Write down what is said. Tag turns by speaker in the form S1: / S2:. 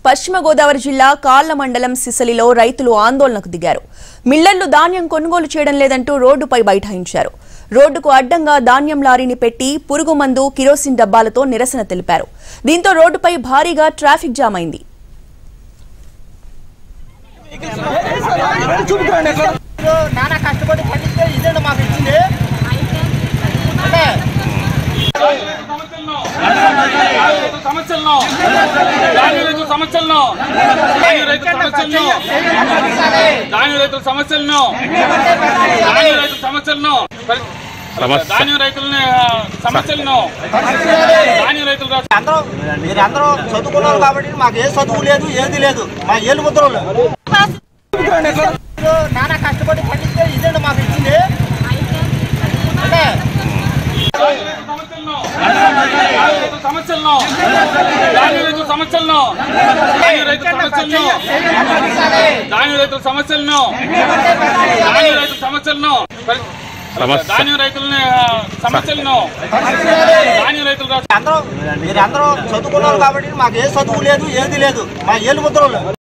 S1: పశ్చిమ గోదావరి జిల్లా కాళ్ల మండలం సిసలిలో రైతులు ఆందోళనకు దిగారు మిల్లర్లు ధాన్యం కొనుగోలు చేయడం లేదంటూ రోడ్డుపై బైఠాయించారు రోడ్డుకు అడ్డంగా ధాన్యం లారీని పెట్టి పురుగు మందు కిరోసిన్ డబ్బాలతో నిరసన తెలిపారు దీంతో రోడ్డుపై భారీగా ట్రాఫిక్ జామ్ అయింది
S2: నానా కష్టపడి పండిస్తే ఇదేంటి మాకు ఇచ్చింది అంటే
S3: సమస్యలను ధాన్య రైతుల సమస్యలను ధాన్య రైతుల సమస్యలను ధాన్య రైతుల సమస్యలను ధాన్య రైతుల సమస్యలను ధాన్య రైతులని ఆ, సమస్యలను ధాన్య రైతుల
S2: అందరూ మీరు అందరూ చదువుకున్నారు కాబట్టి మాకు ఏ చదువు లేదు ఏది లేదు మా ఏళ్ళు ముద్రలు నానా కష్టపడి పండిస్తే ఇదేంటి మాకు ఇచ్చింది అంటే
S3: సమస్యలను ధాన్య రైతుల సమస్యలను ధాన్య రైతుల సమస్యలను ధాన్య రైతుల సమస్యలను ధాన్య రైతుల సమస్యలను ధాన్య రైతులని ఆ, సమస్యలను ధాన్య రైతుల
S2: అందరూ మీరు అందరూ చదువుకున్నారు కాబట్టి మాకు ఏ చదువు లేదు ఏది లేదు మా ఏళ్ళు ముద్రలు